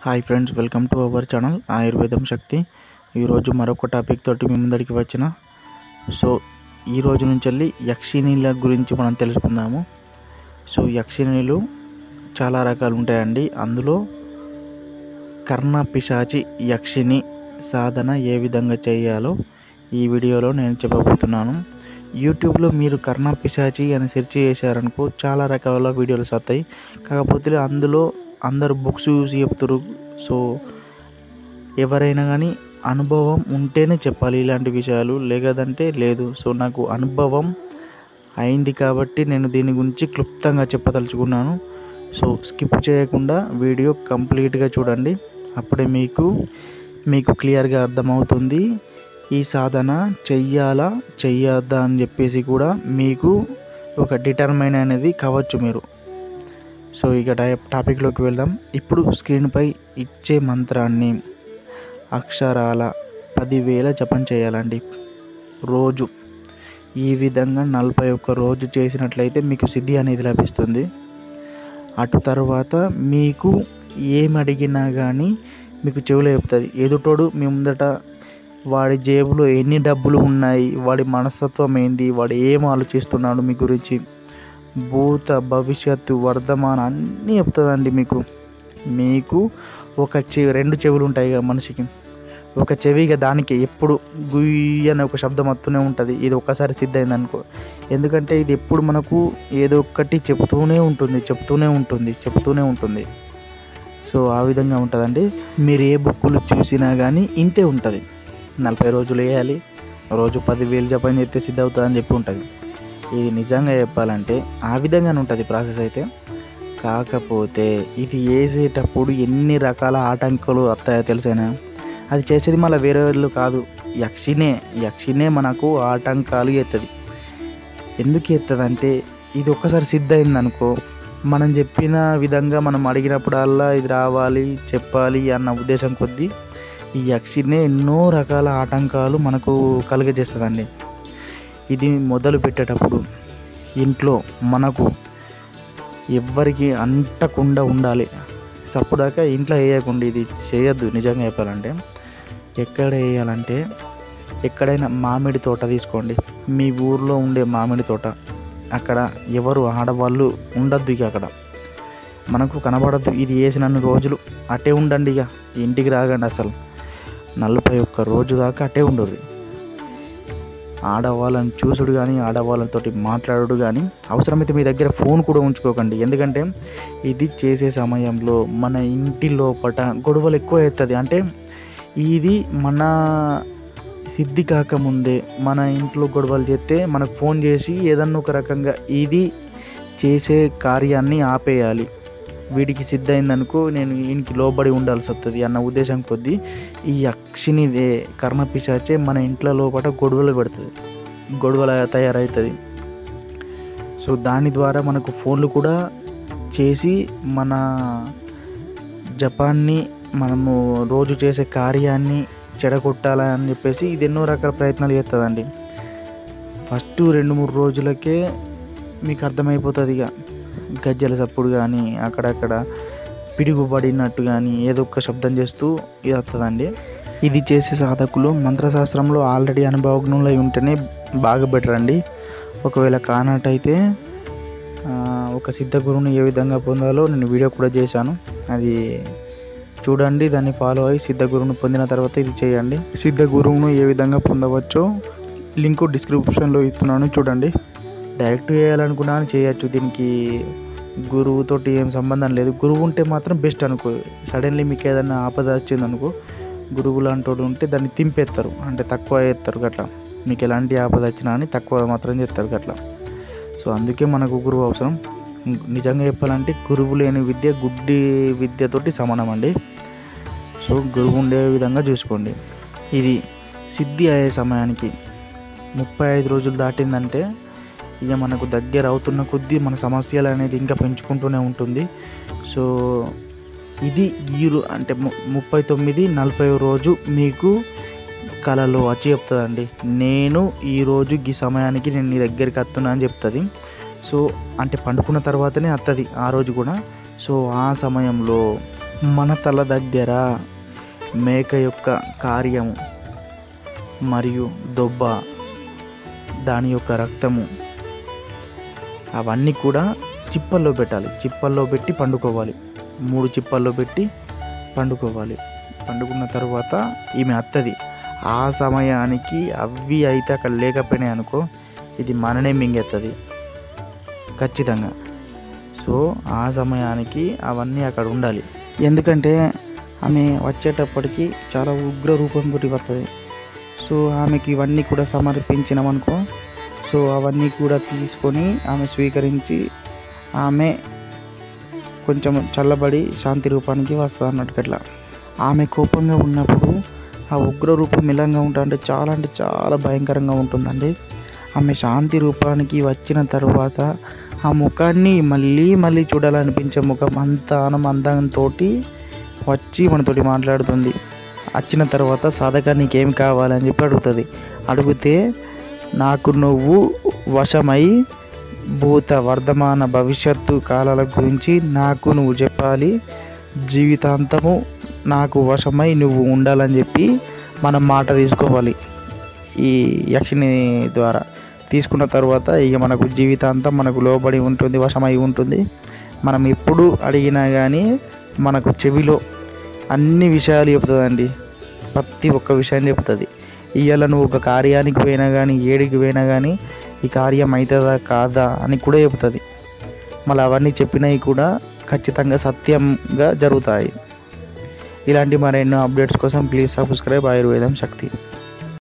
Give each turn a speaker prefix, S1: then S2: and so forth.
S1: hi friends welcome to our channel Ayurvedam Shakti ఈరోజు మరొక topic తోటి మీ ముందరికి వచ్చిన సో ఈ రోజు నుంచి వెళ్ళి యక్షిణీల గురించి మనం తెలుసుకుందాము సో యక్షిణీలు చాలా రకాలు ఉంటాయండి అందులో కర్ణ పిశాచి యక్షిణి సాధన ఏ విధంగా చేయాలో ఈ వీడియోలో నేను చెప్పబోతున్నాను యూట్యూబ్లో మీరు కర్ణ పిశాచి అని సెర్చ్ చేశారనుకో చాలా రకాల వీడియోలు వస్తాయి కాకపోతే అందులో అందరు బుక్స్ చూసి చెప్తారు సో ఎవరైనా కానీ అనుభవం ఉంటేనే చెప్పాలి ఇలాంటి విషయాలు లేదంటే లేదు సో నాకు అనుభవం అయింది కాబట్టి నేను దీని గురించి క్లుప్తంగా చెప్పదలుచుకున్నాను సో స్కిప్ చేయకుండా వీడియో కంప్లీట్గా చూడండి అప్పుడే మీకు మీకు క్లియర్గా అర్థమవుతుంది ఈ సాధన చెయ్యాలా చెయ్యొద్దా అని చెప్పేసి కూడా మీకు ఒక డిటర్మైన్ అనేది కావచ్చు మీరు సో ఇక టాపిక్లోకి వెళ్దాం ఇప్పుడు స్క్రీన్పై ఇచ్చే మంత్రాన్ని అక్షరాల పదివేల జపం చేయాలండి రోజు ఈ విధంగా నలభై ఒక్క రోజు చేసినట్లయితే మీకు సిద్ధి అనేది లభిస్తుంది అటు తర్వాత మీకు ఏమి అడిగినా కానీ మీకు చెవులో చెప్తుంది ఎదుటోడు మీ ముందట వాడి జేబులో ఎన్ని డబ్బులు ఉన్నాయి వాడి మనస్తత్వం ఏంది వాడు ఏం ఆలోచిస్తున్నాడు మీ గురించి భూత భవిష్యత్తు వర్ధమాన అన్నీ చెప్తుందండి మీకు మీకు ఒక చెవి రెండు చెవులు ఉంటాయి కదా మనిషికి ఒక చెవిగా దానికి ఎప్పుడు గుయ్యి అనే ఒక శబ్దం వస్తూనే ఉంటుంది ఇది ఒక్కసారి సిద్ధమైంది అనుకో ఎందుకంటే ఇది ఎప్పుడు మనకు ఏదో ఒక్కటి చెప్తూనే ఉంటుంది చెప్తూనే ఉంటుంది చెప్తూనే ఉంటుంది సో ఆ విధంగా ఉంటుందండి మీరు ఏ బుక్కులు చూసినా కానీ ఇంతే ఉంటుంది నలభై రోజులు వేయాలి రోజు పదివేలు జపం చేస్తే సిద్ధ అవుతుంది అని చెప్పి ఉంటుంది ఇది నిజంగా చెప్పాలంటే ఆ విధంగానే ఉంటుంది ప్రాసెస్ అయితే కాకపోతే ఇది వేసేటప్పుడు ఎన్ని రకాల ఆటంకాలు వస్తాయో తెలుసేనా అది చేసేది మళ్ళీ వేరే వాళ్ళు కాదు యక్షినే యక్షినే మనకు ఆటంకాలు ఎత్తది ఎందుకు ఎత్తదంటే ఇది ఒక్కసారి సిద్ధమైంది అనుకో మనం చెప్పిన విధంగా మనం అడిగినప్పుడల్లా ఇది రావాలి చెప్పాలి అన్న ఉద్దేశం కొద్దీ ఈ యక్షినే ఎన్నో రకాల ఆటంకాలు మనకు కలుగజేస్తుందండి ఇది మొదలు పెట్టేటప్పుడు ఇంట్లో మనకు ఎవ్వరికి అంటకుండా ఉండాలి సప్పుడాక ఇంట్లో వేయకుండా ఇది చేయొద్దు నిజంగా చెప్పాలంటే ఎక్కడ వేయాలంటే ఎక్కడైనా మామిడి తోట తీసుకోండి మీ ఊర్లో ఉండే మామిడి తోట అక్కడ ఎవరు ఆడవాళ్ళు ఉండద్దు ఇక అక్కడ మనకు కనబడద్దు ఇది వేసినన్ని రోజులు అటే ఉండండి ఇక ఇంటికి రాకండి అసలు నలభై ఒక్క రోజు దాకా అటే ఉండదు ఆడవాళ్ళని చూసుడు కానీ ఆడవాళ్ళతో మాట్లాడుడు కానీ అవసరమైతే మీ దగ్గర ఫోన్ కూడా ఉంచుకోకండి ఎందుకంటే ఇది చేసే సమయంలో మన ఇంటి లోపల గొడవలు ఎక్కువ అవుతుంది అంటే ఇది మన సిద్ధి కాకముందే మన ఇంట్లో గొడవలు చేస్తే మనకు ఫోన్ చేసి ఏదన్నా ఒక రకంగా ఇది చేసే కార్యాన్ని ఆపేయాలి వీడికి సిద్ధమైందనుకో నేను ఈయనకి లోబడి ఉండాల్సి వస్తుంది అన్న ఉద్దేశం కొద్దీ ఈ యక్షిని కర్ణపిశాచే మన ఇంట్లో లోపల గొడవలు పెడుతుంది గొడవల తయారవుతుంది సో దాని ద్వారా మనకు ఫోన్లు కూడా చేసి మన జపాన్ని మనము రోజు చేసే కార్యాన్ని చెడగొట్టాలని చెప్పేసి ఇది ఎన్నో రకాల ప్రయత్నాలు చేస్తుందండి ఫస్ట్ రెండు మూడు రోజులకే మీకు అర్థమైపోతుంది ఇక గజ్జల సప్పుడు కానీ అక్కడక్కడ పిడుగుబడినట్టు కానీ ఏదో ఒక శబ్దం చేస్తూ ఇది వస్తుందండి ఇది చేసే సాధకులు మంత్రశాస్త్రంలో ఆల్రెడీ అనుభవజ్ఞులై ఉంటేనే బాగా బెటర్ అండి ఒకవేళ కానట్టయితే ఒక సిద్ధ గురువుని ఏ విధంగా పొందాలో నేను వీడియో కూడా చేశాను అది చూడండి దాన్ని ఫాలో అయ్యి సిద్ధ గురువును పొందిన తర్వాత ఇది చేయండి సిద్ధ గురువును ఏ విధంగా పొందవచ్చో లింక్ డిస్క్రిప్షన్లో ఇస్తున్నాను చూడండి డైరెక్ట్ చేయాలనుకున్నా చేయొచ్చు దీనికి గురువుతోటి ఏం సంబంధం లేదు గురువు ఉంటే మాత్రం బెస్ట్ అనుకో సడన్లీ మీకు ఏదైనా ఆపద వచ్చింది అనుకో గురువు లాంటి ఉంటే దాన్ని తింపేస్తారు అంటే తక్కువ చేస్తారు గట్లా మీకు ఎలాంటి ఆపద వచ్చినా అని తక్కువ మాత్రం చేస్తారు గట్లా సో అందుకే మనకు గురువు అవసరం నిజంగా చెప్పాలంటే గురువు లేని విద్య గుడ్డి విద్యతోటి సమానం అండి సో గురువు ఉండే విధంగా చూసుకోండి ఇది సిద్ధి అయ్యే సమయానికి ముప్పై ఐదు రోజులు దాటిందంటే ఇక మనకు దగ్గర అవుతున్న కొద్దీ మన సమస్యలు అనేది ఇంకా పెంచుకుంటూనే ఉంటుంది సో ఇది ఈ అంటే ముప్పై తొమ్మిది నలభై రోజు మీకు కళలో వచ్చి చెప్తుందండి నేను ఈరోజు ఈ సమయానికి నేను నీ దగ్గరికి వస్తున్నా అని చెప్తుంది సో అంటే పండుకున్న తర్వాతనే వస్తుంది ఆ రోజు కూడా సో ఆ సమయంలో మన తల దగ్గర మేక యొక్క కార్యము మరియు దొబ్బ దాని యొక్క రక్తము అవన్నీ కూడా చిప్పల్లో పెట్టాలి చిప్పల్లో పెట్టి పండుకోవాలి మూడు చిప్పల్లో పెట్టి పండుకోవాలి పండుకున్న తర్వాత ఈమె అత్తది ఆ సమయానికి అవి అయితే అక్కడ లేకపోయినాయి అనుకో ఇది మననే మింగెత్తది ఖచ్చితంగా సో ఆ సమయానికి అవన్నీ అక్కడ ఉండాలి ఎందుకంటే ఆమె వచ్చేటప్పటికి చాలా ఉగ్ర రూపంతో వస్తుంది సో ఆమెకి ఇవన్నీ కూడా సమర్పించినామనుకో సో అవన్నీ కూడా తీసుకొని ఆమె స్వీకరించి ఆమె కొంచెం చల్లబడి శాంతి రూపానికి వస్తుంది అన్నట్టు అట్లా ఆమె కోపంగా ఉన్నప్పుడు ఆ ఉగ్ర రూపం మిలంగా ఉంటా అంటే చాలా అంటే చాలా భయంకరంగా ఉంటుందండి ఆమె శాంతి రూపానికి వచ్చిన తర్వాత ఆ ముఖాన్ని మళ్ళీ మళ్ళీ చూడాలనిపించే ముఖం అంత ఆనం అందంతో వచ్చి మనతోటి మాట్లాడుతుంది వచ్చిన తర్వాత సాధక నీకేం కావాలని చెప్పి అడుగుతుంది అడిగితే నాకు నువ్వు వశమై భూత వర్ధమాన భవిష్యత్తు కాలాల గురించి నాకు నువ్వు చెప్పాలి జీవితాంతము నాకు వశమై నువ్వు ఉండాలని చెప్పి మనం మాట తీసుకోవాలి ఈ యక్షిని ద్వారా తీసుకున్న తర్వాత ఇక మనకు జీవితాంతం మనకు లోబడి ఉంటుంది వశమై ఉంటుంది మనం ఎప్పుడు అడిగినా కానీ మనకు చెవిలో అన్ని విషయాలు చెప్తుందండి ప్రతి ఒక్క విషయం చెప్తుంది ఇవాళ నువ్వు ఒక కార్యానికి పోయినా కానీ ఏడికి పోయినా కానీ ఈ కార్యం అవుతుందా కాదా అని కూడా చెప్తుంది మళ్ళీ అవన్నీ చెప్పినవి కూడా ఖచ్చితంగా సత్యంగా జరుగుతాయి ఇలాంటి మరెన్నో అప్డేట్స్ కోసం ప్లీజ్ సబ్స్క్రైబ్ ఆయుర్వేదం శక్తి